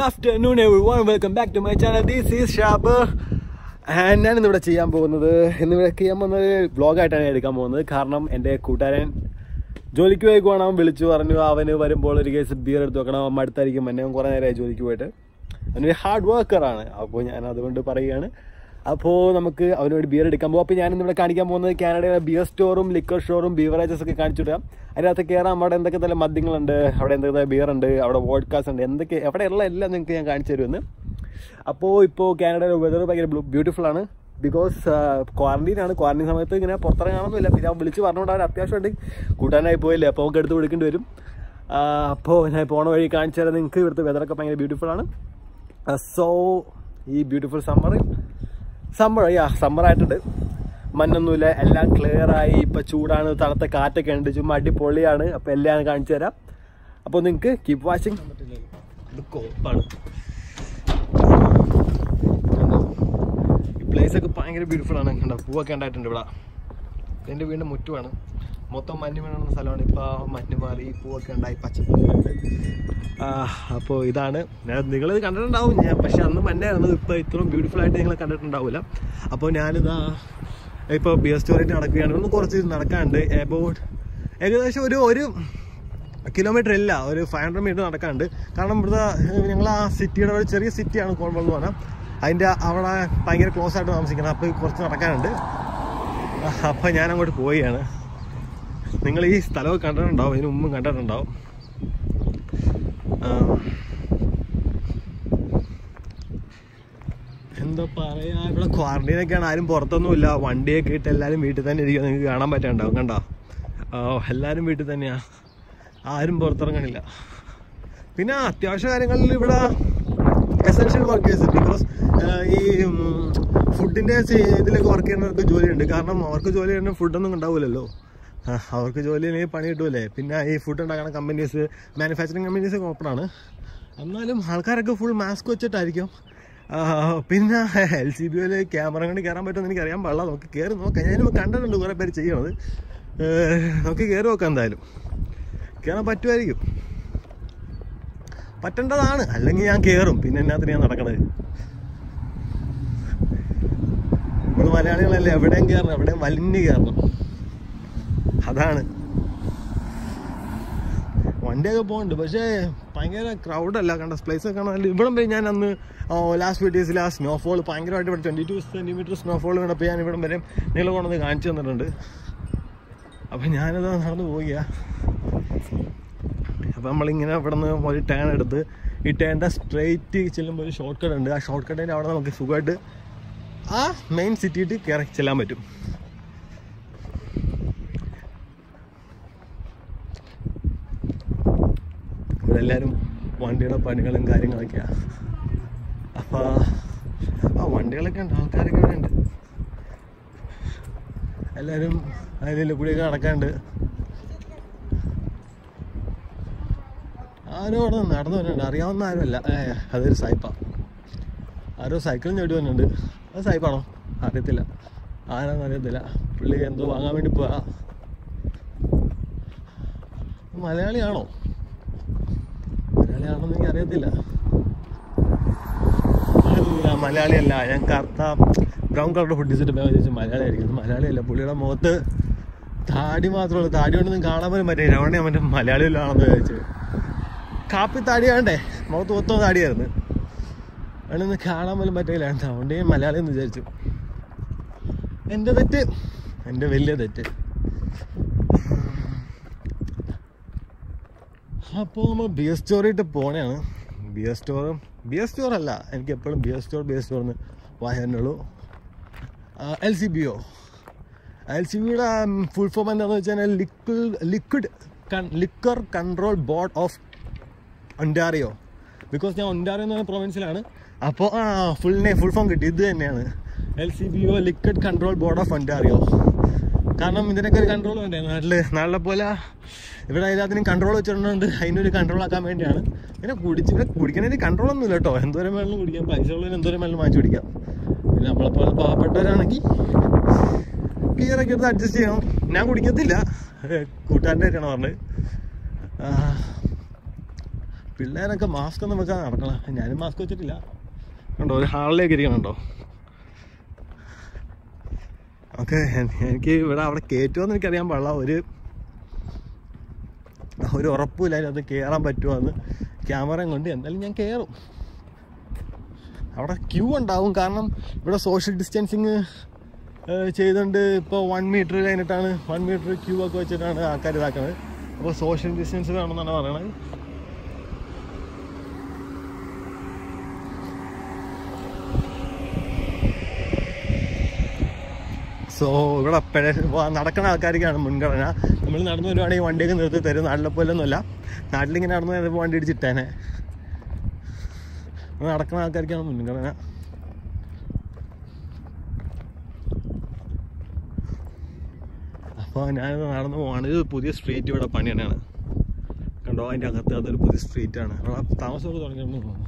afternoon everyone welcome back to my channel this is Shab and ഞാൻ ഇന്നിവിടെ ചെയ്യാൻ പോകുന്നത് ഇന്നിവിടെ ചെയ്യാൻ പോകുന്നത് വ്ളോഗായിട്ടാണ് എടുക്കാൻ പോകുന്നത് കാരണം എൻ്റെ കൂട്ടുകാരൻ ജോലിക്ക് പോയി പോകണം അവൻ വിളിച്ചു പറഞ്ഞു അവന് വരുമ്പോൾ ഒരു കേസ് ബിയർ എടുത്ത് വെക്കണം അവൻ അടുത്തായിരിക്കും എന്നെ അവൻ കുറേ നേരമായി ജോലിക്ക് പോയിട്ട് അവനൊരു ഹാർഡ് വർക്കറാണ് അപ്പോൾ ഞാൻ അതുകൊണ്ട് പറയുകയാണ് അപ്പോൾ നമുക്ക് അവന് വേണ്ടി ബിയർ എടുക്കാൻ പോകും അപ്പോൾ ഞാൻ ഇന്നിവിടെ കാണിക്കാൻ പോകുന്നത് കാനഡയിലെ ബിയർ സ്റ്റോറും ലിക്കർ സ്റ്റോറും ബീവറേജസ് ഒക്കെ കാണിച്ചു വിടാം അതിനകത്ത് കയറാൻ അവിടെ എന്തൊക്കെ തരം മദ്യങ്ങളുണ്ട് അവിടെ എന്തൊക്കെ ബിയർ ഉണ്ട് അവിടെ വോഡ്കാസ് ഉണ്ട് എന്തൊക്കെ എവിടെയുള്ള എല്ലാം നിങ്ങൾക്ക് ഞാൻ കാണിച്ചു തരുമെന്ന് അപ്പോൾ ഇപ്പോൾ കാനഡയുടെ വെതർ ഭയങ്കര ബ്യൂട്ടിഫുൾ ആണ് ബിക്കോസ് ക്വാറന്റീൻ ആണ് ക്വാറന്റീൻ സമയത്ത് ഇങ്ങനെ പുറത്തിറങ്ങാനൊന്നുമില്ല പിന്നെ അവൻ വിളിച്ച് പറഞ്ഞുകൊണ്ട് അവൻ അത്യാവശ്യമായിട്ട് കൂട്ടാനായി പോയില്ലേ അപ്പോൾ അവർക്ക് എടുത്ത് കൊടുക്കേണ്ടി വരും ആ, അപ്പോൾ ഞാൻ പോണ വഴി കാണിച്ചു തരാം നിങ്ങൾക്ക് ഇവിടുത്തെ വെതറൊക്കെ ഭയങ്കര ബ്യൂട്ടിഫുൾ ആണ് സോ ഈ ബ്യൂട്ടിഫുൾ സമ്മറിൽ സമ്മർ യാ സമ്മർ ആയിട്ടുണ്ട് മഞ്ഞൊന്നുമില്ല എല്ലാം ക്ലിയർ ആയി ഇപ്പം ചൂടാണ് തണുത്ത കാറ്റൊക്കെ ഉണ്ട് ചുമ്മാ അടിപൊളിയാണ് അപ്പോൾ എല്ലാം ഞാൻ കാണിച്ചു തരാം അപ്പോൾ നിങ്ങൾക്ക് കീപ് വാച്ചിങ് ഇത് കോപ്പാണ് കണ്ടോ? ഈ പ്ലേസ് ഒക്കെ ഭയങ്കര ബ്യൂട്ടിഫുൾ ആണ് കണ്ടോ പൂവൊക്കെ ഉണ്ടായിട്ടുണ്ട് ഇവിടെ എൻ്റെ വീടിൻ്റെ മുറ്റുമാണ് മൊത്തം മഞ്ഞ് വീണുന്ന സ്ഥലമാണ് ഇപ്പോൾ മഞ്ഞ് മാറി പൂവൊക്കെ ഉണ്ടായി പച്ചപ്പൊക്കെ ഉണ്ട് അപ്പോൾ ഇതാണ് നിങ്ങളിത് കണ്ടിട്ടുണ്ടാവും ഞാൻ പക്ഷെ അന്ന് മഞ്ഞായിരുന്നു ഇപ്പോൾ ഇത്രയും ബ്യൂട്ടിഫുൾ ആയിട്ട് നിങ്ങൾ കണ്ടിട്ടുണ്ടാവില്ല അപ്പോൾ ഞാനിതാ ഇപ്പോൾ ബിയർ സ്റ്റോറേറ്റ് നടക്കുകയാണ് ഒന്ന് കുറച്ച് നടക്കാനുണ്ട് എബൌട്ട് ഏകദേശം ഒരു ഒരു കിലോമീറ്റർ ഇല്ല ഒരു ഫൈവ് ഹൺഡ്രഡ് മീറ്റർ നടക്കാനുണ്ട് കാരണം ഇവിടുത്തെ ഞങ്ങൾ ആ സിറ്റിയുടെ ഒരു ചെറിയ സിറ്റിയാണ് കോൾബോൾ എന്ന് പറഞ്ഞാൽ അതിൻ്റെ അവിടെ ഭയങ്കര ക്ലോസ് ആയിട്ട് താമസിക്കണം അപ്പോൾ കുറച്ച് നടക്കാനുണ്ട് അപ്പോൾ ഞാൻ അങ്ങോട്ട് പോവുകയാണ് നിങ്ങൾ ഈ സ്ഥലമൊക്കെ കണ്ടിട്ടുണ്ടാവും ഇതിന് മുമ്പും കണ്ടിട്ടുണ്ടാവും ആ. എന്താ പറയാ ഇവിടെ ക്വാറന്റൈൻ ഒക്കെയാണ് ആരും പുറത്തൊന്നുമില്ല വണ്ടിയൊക്കെ ഇട്ട് എല്ലാവരും വീട്ടിൽ തന്നെ ഇരിക്കുക നിങ്ങൾക്ക് കാണാൻ പറ്റാണ്ടാവും കണ്ടോ ആ, എല്ലാവരും വീട്ടിൽ തന്നെയാ ആരും പുറത്തിറങ്ങണില്ല പിന്നെ അത്യാവശ്യ കാര്യങ്ങളിൽ ഇവിടെ എസെൻഷ്യൽ വർക്കേഴ്സ് ബിക്കോസ് ഈ ഫുഡിന്റെ ഇതിലൊക്കെ വർക്ക് ചെയ്യുന്നവർക്ക് ജോലിയുണ്ട് കാരണം അവർക്ക് ജോലി ചെയ്യുന്ന ഫുഡൊന്നും ഉണ്ടാവില്ലല്ലോ ആ, അവർക്ക് ജോലി അല്ലെങ്കിൽ പണി കിട്ടുമല്ലേ പിന്നെ ഈ ഫുഡ് ഉണ്ടാക്കുന്ന കമ്പനീസ് മാനുഫാക്ചറിങ് കമ്പനീസ് ഒക്കെ ഓപ്പൺ ആണ് എന്നാലും ആൾക്കാരൊക്കെ ഫുൾ മാസ്ക് വെച്ചിട്ടായിരിക്കും ആ, പിന്നെ എൽ സി ബി ഒയിൽ ക്യാമറ കൊണ്ട് കയറാൻ പറ്റുമെന്ന് എനിക്ക് അറിയാൻ പാടില്ല നമുക്ക് കയറി നോക്കാം ഞാനിപ്പോൾ കണ്ടിട്ടുണ്ട് കുറേ പേര് ചെയ്യണത് ഏഹ്, നമുക്ക് കയറി നോക്കാം എന്തായാലും കയറാൻ പറ്റുമായിരിക്കും പറ്റേണ്ടതാണ് അല്ലെങ്കിൽ ഞാൻ കയറും പിന്നെ എന്നാത്തിന് ഞാൻ നടക്കണത് നമ്മൾ മലയാളികളല്ലേ എവിടെയും കയറണം എവിടെയും വലിഞ്ഞ് കയറണം അതാണ് വണ്ടിയൊക്കെ പോകുന്നുണ്ട് പക്ഷേ ഭയങ്കര ക്രൗഡല്ല കണ്ട പ്ലേസ് ഒക്കെ കാണാൻ ഇവിടം വരെ ഞാൻ അന്ന് ലാസ്റ്റ് വീഡിയോസിൽ ആ സ്നോഫോൾ ഭയങ്കരമായിട്ട് ഇവിടെ ട്വൻറ്റി ടു സെൻറ്റിമീറ്റർ സ്നോഫോൾ കണ്ടപ്പോൾ ഞാൻ ഇവിടം വരെ നിങ്ങൾ കൊണ്ടുവന്ന് കാണിച്ചു തന്നിട്ടുണ്ട് അപ്പം ഞാനത് നടന്നു പോവുക അപ്പം നമ്മളിങ്ങനെ ഇവിടെ നിന്ന് ഒരു ടേൺ എടുത്ത് ഈ ടേണിൻ്റെ സ്ട്രെയിറ്റ് ചെല്ലുമ്പോൾ ഒരു ഷോർട്ട് കട്ട് ഉണ്ട് ആ ഷോർട്ട് കട്ടിൻ്റെ അവിടെ നമുക്ക് സുഖമായിട്ട് ആ മെയിൻ സിറ്റിയിട്ട് കയറി ചെല്ലാൻ പറ്റും ഇവിടെ എല്ലാവരും വണ്ടിയുടെ പണികളും കാര്യങ്ങളൊക്കെയാണ് അപ്പോൾ ആ വണ്ടികളൊക്കെ ഉണ്ട് ആൾക്കാരൊക്കെ ഇവിടെ ഉണ്ട് എല്ലാവരും അതിൽ കൂടിയൊക്കെ നടക്കാണ്ട് ആരോ അവിടെ നടന്നു വരുന്നുണ്ട് അറിയാവുന്ന ആരുമല്ല ഏ അതൊരു സായിപ്പ ആരോ സൈക്കിളും ചവിട്ടി വരുന്നുണ്ട് അത് സായിപ്പാണോ അറിയത്തില്ല ആരാന്ന് അറിയത്തില്ല പുള്ളി എന്തോ വാങ്ങാൻ വേണ്ടി പോവാ മലയാളിയാണോ മലയാളിയാണെന്ന് എനിക്ക് അറിയത്തില്ല അല്ല മലയാളിയല്ല ഞാൻ കറുത്ത ബ്രൗൺ കളറുടെ ഫുഡ് വെച്ചിട്ട് ഞാൻ വിചാരിച്ചു മലയാളിയായിരിക്കും മലയാളിയല്ല പുള്ളിയുടെ മുഖത്ത് താടി മാത്രമേ ഉള്ളൂ താടി കൊണ്ടൊന്നും കാണാൻ പോലും പറ്റില്ല അവിടെ ഞാൻ മറ്റേ മലയാളി വല്ലതാണെന്ന് വിചാരിച്ചു കാപ്പി താടി വേണ്ടേ മുഖത്ത് മൊത്തം താടിയായിരുന്നു അതിനൊന്നും കാണാൻ പോലും പറ്റില്ല അതുകൊണ്ട് ഞാൻ മലയാളി എന്ന് വിചാരിച്ചു എൻ്റെ തെറ്റ് എൻ്റെ വലിയ തെറ്റ് അപ്പോൾ നമ്മൾ ബിയർ സ്റ്റോറിട്ട് പോണെയാണ് ബിയർ സ്റ്റോറും ബിയർ സ്റ്റോർ അല്ല എനിക്ക് എപ്പോഴും ബിയർ സ്റ്റോർ ബിയർ സ്റ്റോർ എന്ന് വായനുള്ളൂ L C B O L C ബിയുടെ ഫുൾ ഫോം എന്താണെന്ന് വെച്ചാൽ liquid liquid liquor control board of Ontario because ഞാൻ ഒൻറ്റാറിയോ എന്ന് പറഞ്ഞ പ്രൊവിൻസിലാണ് അപ്പോൾ ആ ഫുൾ നെ ഫുൾ ഫോം കിട്ടി ഇത് തന്നെയാണ് L C B O liquid control board of Ontario കാരണം ഇതിനൊക്കെ ഒരു കൺട്രോൾ വേണ്ടേ നാട്ടിൽ നാട്ടിലെ പോലെ ഇവിടെ എല്ലാത്തിനും കൺട്രോൾ വെച്ചിട്ടുണ്ട് അതിനൊരു കൺട്രോൾ ആക്കാൻ വേണ്ടിയാണ് പിന്നെ കുടിച്ച് ഇവിടെ കുടിക്കണതിന് കൺട്രോൾ ഒന്നും ഇല്ല കേട്ടോ എന്തോരം വെള്ളം കുടിക്കാം പൈസ ഉള്ളതിന് എന്തോരം വെള്ളം വാങ്ങിച്ചു കുടിക്കാം പിന്നെ നമ്മളെപ്പോലെ പാവപ്പെട്ടവരാണെങ്കിൽ ബിയറൊക്കെ എടുത്ത് അഡ്ജസ്റ്റ് ചെയ്യണം ഞാൻ കുടിക്കത്തില്ല കൂട്ടുകാരൻ്റെ ആയിട്ടാണ് പറഞ്ഞത് ആ, പിള്ളേരൊക്കെ മാസ്ക് ഒന്നും വെക്കാൻ നടക്കണം ഞാനും മാസ്ക് വെച്ചിട്ടില്ല കണ്ടോ ഒരു ഹാളിലേക്ക് ഇരിക്കണുണ്ടോ ഓക്കെ എനിക്ക് ഇവിടെ അവിടെ കയറ്റുമെന്ന് എനിക്കറിയാൻ പാടില്ല ഒരു ഒരു ഉറപ്പില്ല അത് കയറാൻ പറ്റുമോന്ന് ക്യാമറയും കൊണ്ട് എന്തായാലും ഞാൻ കയറും അവിടെ ക്യൂ ഉണ്ടാവും കാരണം ഇവിടെ സോഷ്യൽ ഡിസ്റ്റൻസിങ് ചെയ്തുകൊണ്ട് ഇപ്പോൾ വൺ മീറ്റർ കഴിഞ്ഞിട്ടാണ് വൺ മീറ്റർ ക്യൂ ഒക്കെ വെച്ചിട്ടാണ് ആൾക്കാർ ഇതാക്കുന്നത് അപ്പോൾ സോഷ്യൽ ഡിസ്റ്റൻസ് വേണമെന്നാണ് പറയണത് സോ ഇവിടെ പെഴ നടക്കുന്ന ആൾക്കാർക്കാണ് മുൻഗണന നമ്മൾ നടന്നു വരുവാണെങ്കിൽ വണ്ടിയൊക്കെ നിർത്തി തരും നാട്ടിലെ പോലെ ഒന്നുമല്ല നാട്ടിലിങ്ങനെ നടന്നു വരുമ്പോൾ വണ്ടി ഇടിച്ചിട്ടേനെ നടക്കുന്ന ആൾക്കാർക്കാണ് മുൻഗണന അപ്പോൾ ഞാനിത് നടന്നു പോവാണ് ഇത് പുതിയ സ്ട്രീറ്റ് ഇവിടെ പണി തന്നെയാണ് കണ്ടോ അതിൻ്റെ അകത്ത് അതൊരു പുതിയ സ്ട്രീറ്റാണ് അവിടെ താമസമൊക്കെ തുടങ്ങിയിരുന്നു തോന്നുന്നു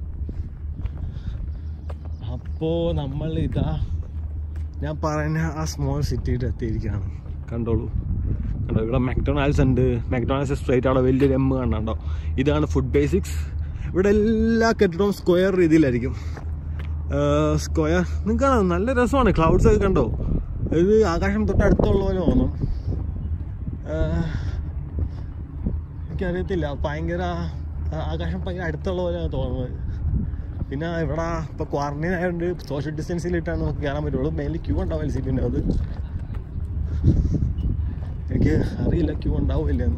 അപ്പോൾ നമ്മൾ ഇതാ ഞാൻ പറഞ്ഞ ആ സ്മോൾ സിറ്റിയിൽ എത്തിയിരിക്കുകയാണ് കണ്ടോളൂ കണ്ടോ ഇവിടെ മെക്ഡൊണാൾഡ്സ് ഉണ്ട് മെക്ഡൊണാൾഡ്സ് സ്ട്രേറ്റ് അവിടെ വലിയൊരു എം കണ്ടോ ഇതാണ് ഫുഡ് ബേസിക്സ് ഇവിടെ എല്ലാ കെട്ടിടവും സ്ക്വയർ രീതിയിലായിരിക്കും സ്ക്വയർ നിങ്ങൾക്ക് കാണാം നല്ല രസമാണ് ക്ലൗഡ്സ് ഒക്കെ കണ്ടോ ഇത് ആകാശം തൊട്ട് അടുത്തുള്ള പോലെ തോന്നും ആഹ് എനിക്കറിയത്തില്ല ഭയങ്കര ആ- ആകാശം ഭയങ്കര അടുത്തുള്ള പോലെയാണ് തോന്നുന്നത് പിന്നെ ഇവിടെ ഇപ്പോൾ ക്വാറന്റൈൻ ആയതുകൊണ്ട് സോഷ്യൽ ഡിസ്റ്റൻസിലിട്ടാണ് നമുക്ക് കയറാൻ പറ്റുള്ളൂ മെയിൻലി ക്യൂ ഉണ്ടാവും എൽ സി പിൻ്റെ അത് എനിക്ക് അറിയില്ല ക്യൂ ഉണ്ടാവില്ല എന്ന്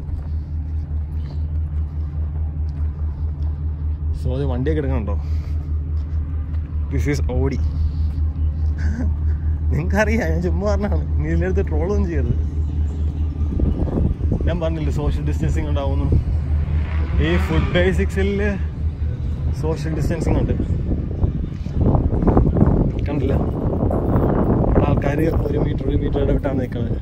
സോ അത് വണ്ടിയൊക്കെ എടുക്കണുണ്ടോ ദിസ് ഈസ് ഓടി നിങ്ങൾക്കറിയാം ഞാൻ ചുമ്മാ പറഞ്ഞാണ് നീ ഇതിൻ്റെ അടുത്ത് ട്രോളൊന്നും ചെയ്യരുത് ഞാൻ പറഞ്ഞില്ലേ സോഷ്യൽ ഡിസ്റ്റൻസിങ് ഉണ്ടാവുന്നു ഈ ഫുഡ് ബേസിക്സിൽ സോഷ്യൽ ഡിസ്റ്റൻസിങ് ഉണ്ട് കണ്ടില്ല ഇവിടെ ആൾക്കാർ ഒരു മീറ്റർ ഒരു മീറ്റർ ഇടവിട്ടാണ് നിൽക്കുന്നത്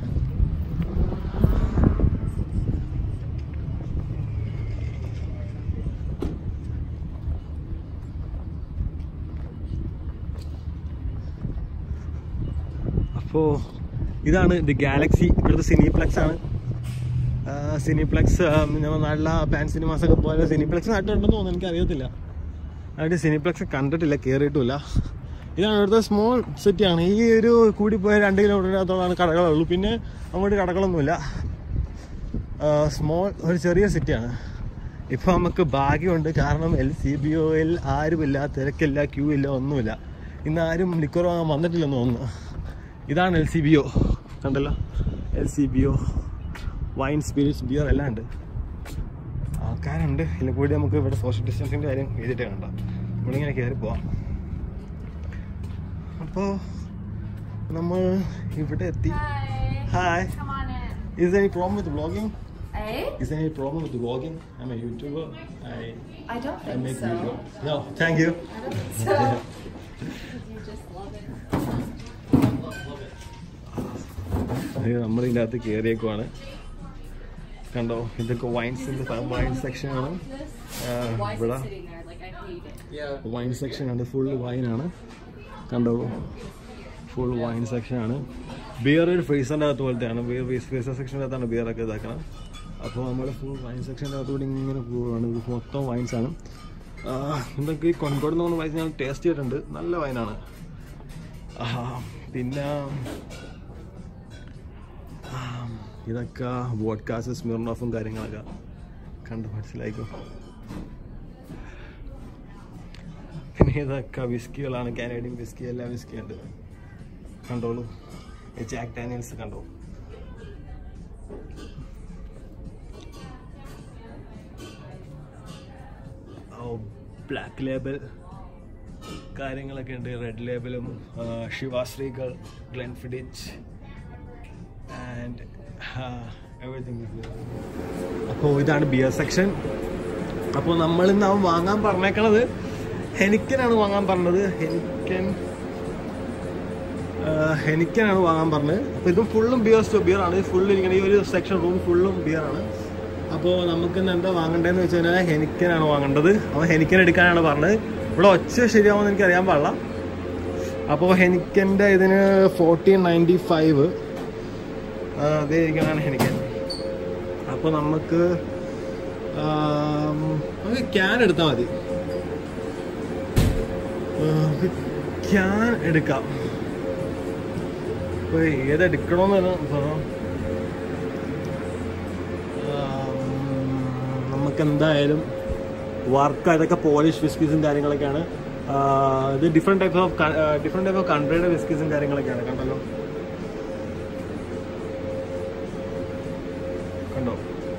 അപ്പോൾ ഇതാണ് ദി ഗാലക്സി ഇവിടുത്തെ സിനിപ്ലെക്സ് ആണ് സിനിപ്ലെക്സ് നമ്മുടെ നാട്ടിലെ പാൻ സിനിമാസ് ഒക്കെ പോലെ സിനിപ്ലെക്സ് നാട്ടിലുണ്ടെന്ന് തോന്നുന്നു എനിക്ക് അറിയത്തില്ല അവിടെ സിനിപ്ലെക്സ് കണ്ടിട്ടില്ല കയറിയിട്ടുമില്ല ഇതാണ് ഇവിടുത്തെ സ്മോൾ സിറ്റിയാണ് ഈ ഒരു കൂടിപ്പോയ രണ്ട് കിലോമീറ്ററിനകത്തോളാണ് കടകളുള്ളൂ പിന്നെ അങ്ങോട്ട് കടകളൊന്നുമില്ല സ്മോൾ ഒരു ചെറിയ സിറ്റിയാണ് ഇപ്പം നമുക്ക് ഭാഗ്യമുണ്ട് കാരണം എൽ സി ബി ഒയിൽ ആരുമില്ല തിരക്കില്ല ക്യൂ ഇല്ല ഒന്നുമില്ല ഇന്ന് ആരും ലിക്കർ വാങ്ങാൻ വന്നിട്ടില്ലെന്ന് തോന്നുന്നു ഇതാണ് എൽ സി ബി ഒ കണ്ടല്ലോ L C B O wine spirits beer എല്ലാം ഉണ്ട് ആൾക്കാരുണ്ട് ഇതിൽ കൂടി നമുക്ക് ഇവിടെ സോഷ്യൽ ഡിസ്റ്റൻസിൻ്റെ കാര്യം എഴുതിയിട്ട് കണ്ട നമ്മളിങ്ങനെ കയറി പോവാം അപ്പോൾ നമ്മൾ ഇവിടെ എത്തി Hi. Hi Come on in. Is there any problem with vlogging? Eh? Is there any problem with vlogging? I'm a YouTuber. I I don't I think make so. video. No, thank you. I don't think so. you just love it. അയ്യോ നമ്മൾ ഇതിൻ്റെ അകത്ത് കയറിയേക്കുവാണ് കണ്ടോ ഇതൊക്കെ വൈൻസിൻ്റെ wine സെക്ഷനാണ് Why is ഇവിടെ it sitting there? Like I hate it. Wine section ആണ് ഫുൾ വൈനാണ് കണ്ടോളൂ ഫുൾ വൈൻ സെക്ഷൻ ആണ് ബിയർ ഒരു ഫ്രീസറിൻ്റെ അകത്ത് പോലത്തെയാണ് ബിയർ ഫ്രീസർ സെക്ഷൻ്റെ അകത്താണ് ബിയറൊക്കെ ഇതാക്കണം അപ്പോൾ നമ്മൾ ഫുൾ വൈൻ സെക്ഷൻ്റെ അകത്തുകൂടി ഇങ്ങനെ പോവുകയാണ് ഇത് മൊത്തം വൈൻസ് ആണ് എന്തൊക്കെ ഈ കൊൻകോട് എന്ന് പറഞ്ഞ വൈൻ ഞാൻ ടേസ്റ്റ് ചെയ്തിട്ടുണ്ട് നല്ല വൈനാണ് പിന്നെ ആ, ഇതൊക്കെ വോഡ്കാസ് സ്മിർണോഫും കാര്യങ്ങളൊക്കെ കണ്ട് മനസ്സിലായിക്കോ പിന്നെ ഇതൊക്കെ വിസ്കികളാണ് കാനേഡിയൻ വിസ്കി എല്ലാം വിസ്കി ഉണ്ട് കണ്ടോളൂ ജാക്ക് ഡാനിയൽസ് കണ്ടോ ബ്ലാക്ക് ലേബൽ കാര്യങ്ങളൊക്കെ ഉണ്ട് റെഡ് ലേബലും ശിവാശ്രീകൾ ഗ്ലെൻഫിഡിച്ച് ആൻഡ് എവറിഥിങ് അപ്പോൾ ഇതാണ് ബിയർ സെക്ഷൻ അപ്പോൾ നമ്മൾ ഇന്ന് അവൻ വാങ്ങാൻ പറഞ്ഞേക്കണത് ഹെനിക്കനാണ് വാങ്ങാൻ പറഞ്ഞത് ഹെനിക്കൻ ഹെനിക്കനാണ് വാങ്ങാൻ പറഞ്ഞത് അപ്പോൾ ഇതും ഫുള്ളും ബിയർ സ്റ്റോ ബിയർ ആണ് ഫുള്ള് ഇരിക്കുന്ന ഈ ഒരു സെക്ഷൻ റൂം ഫുള്ളും ബിയർ ആണ് അപ്പോൾ നമുക്ക് ഇന്ന് എന്താ വാങ്ങണ്ടതെന്ന് വെച്ച് കഴിഞ്ഞാൽ ഹെനിക്കനാണ് വാങ്ങേണ്ടത് അപ്പോൾ ഹെനിക്കൻ എടുക്കാനാണ് പറഞ്ഞത് ഇവിടെ ഒച്ച ശരിയാവുമെന്ന് എനിക്ക് അറിയാൻ പാടില്ല അപ്പോൾ ഹെനിക്കൻ്റെ ഇതിന് ഫോർട്ടീൻ നയൻറ്റി ഫൈവ് അതേ ഇരിക്കണതാണ് ഹെനിക്കൻ അപ്പോൾ നമുക്ക് ആം, നമുക്ക് ക്യാൻ എടുത്താൽ മതി ക്യാൻ എടുക്കാം അപ്പൊ ഏതെടുക്കണമെന്ന് പറ നമുക്ക് എന്തായാലും വർക്ക് അതൊക്കെ പോളിഷ് വിസ്കീസും കാര്യങ്ങളൊക്കെയാണ് ആ, ഇത് different type of different type of കൺട്രിയുടെ വിസ്കീസും കാര്യങ്ങളൊക്കെയാണ് കണ്ടല്ലോ കണ്ടോ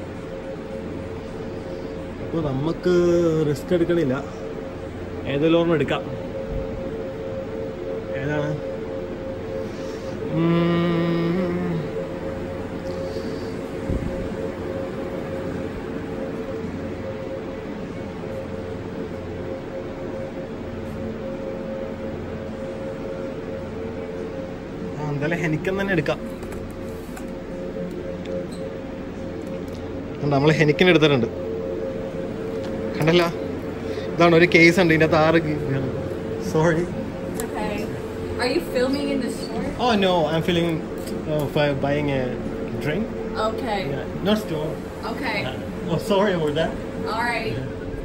അപ്പോൾ നമുക്ക് റിസ്ക് എടുക്കണില്ല ഏതെങ്കിലും ഓർമ്മ എടുക്കാം ഏതാണ് ഉം. ആ, എന്തായാലും ഹെനിക്കൻ തന്നെ എടുക്കാം നമ്മൾ ഹെനിക്കൻ എടുത്തിട്ടുണ്ട് കണ്ടല്ല ഇതാണ് ഒരു കേസ് ഉണ്ട് ഇതിൻ്റെ അകത്ത് ആറ് sorry Okay. Are you filming in the store? Oh no, I'm feeling uh, for buying a drink. Okay. Yeah, not store. Okay. Oh, sorry about that. All right.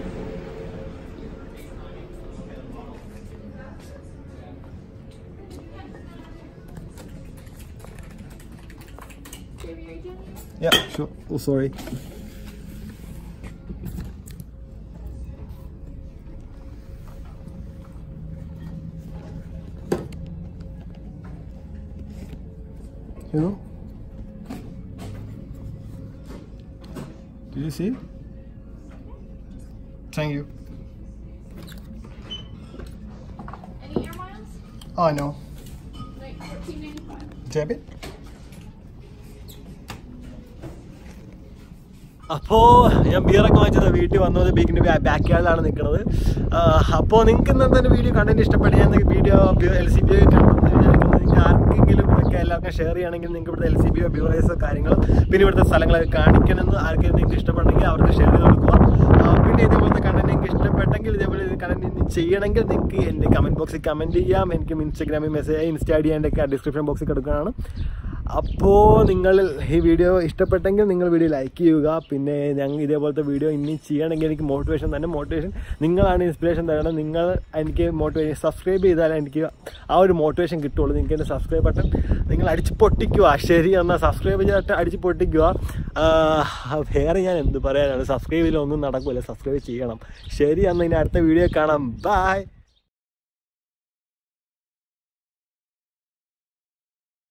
Baby, are you doing it? Yeah, sure. Oh, sorry. You know? Did you see? Thank you. Any air miles? Oh, no. Like fourteen ninety five. Debit? അപ്പോ ഞാൻ ബിയറൊക്കെ വാങ്ങിച്ചത് വീട്ടിൽ വന്നത് ബീക്കിന്റെ back യാർഡിലാണ് നിൽക്കുന്നത് അപ്പോൾ നിങ്ങൾക്ക് ഇന്നത്തെ video content ഇഷ്ടപ്പെട്ട് ഞാൻ വീഡിയോ എൽ സി ബി കണ്ടെന്ന് വിചാരിക്കുന്നത് നിങ്ങൾക്ക് ആർക്കെങ്കിലും ഇതൊക്കെ എല്ലാവർക്കും ഷെയർ ചെയ്യണമെങ്കിൽ നിങ്ങൾക്ക് ഇവിടുത്തെ എൽ സി ബിയോ ബ്യൂറേസോ കാര്യങ്ങളും പിന്നെ ഇവിടുത്തെ സ്ഥലങ്ങളൊക്കെ കാണിക്കണമെന്ന് ആർക്കെങ്കിലും നിങ്ങൾക്ക് ഇഷ്ടപ്പെട്ടെങ്കിൽ അവർക്ക് ഷെയർ ചെയ്ത് കൊടുക്കുക ആ, പിന്നെ ഇതേപോലത്തെ കണ്ടന്റ് നിങ്ങൾക്ക് ഇഷ്ടപ്പെട്ടെങ്കിൽ ഇതേപോലെ കണ്ടന്റ് ചെയ്യണമെങ്കിൽ നിങ്ങൾക്ക് എൻ്റെ കമന്റ് ബോക്സിൽ കമന്റ് ചെയ്യാം എനിക്ക് ഇൻസ്റ്റാഗ്രാമിൽ മെസ്സേജ് ഇൻസ്റ്റാ ഐ ഡി എൻ്റെ ഡിസ്ക്രിപ്ഷൻ ബോക്സിൽ കൊടുക്കുന്നതാണ് അപ്പോൾ നിങ്ങൾ ഈ വീഡിയോ ഇഷ്ടപ്പെട്ടെങ്കിൽ നിങ്ങൾ വീഡിയോ ലൈക്ക് ചെയ്യുക പിന്നെ ഞങ്ങൾ ഇതേപോലത്തെ വീഡിയോ ഇനി ചെയ്യണമെങ്കിൽ എനിക്ക് മോട്ടിവേഷൻ തന്നെ മോട്ടിവേഷൻ നിങ്ങളാണ് ഇൻസ്പിറേഷൻ തരണം നിങ്ങൾ എനിക്ക് മോട്ടിവേഷൻ സബ്സ്ക്രൈബ് ചെയ്താലേ എനിക്ക് ആ ഒരു മോട്ടിവേഷൻ കിട്ടുള്ളൂ നിങ്ങൾക്ക് എൻ്റെ സബ്സ്ക്രൈബ് ബട്ടൺ നിങ്ങൾ അടിച്ച് പൊട്ടിക്കുക ശരി എന്നാൽ സബ്സ്ക്രൈബ് ചെയ്തിട്ട് അടിച്ച് പൊട്ടിക്കുക ആ, വേറെ ഞാൻ എന്ത് പറയാനാണ് സബ്സ്ക്രൈബ് ചെയ്തില്ല ഒന്നും നടക്കില്ല സബ്സ്ക്രൈബ് ചെയ്യണം ശരി എന്നാൽ ഇനി അടുത്ത വീഡിയോ കാണാം ബൈ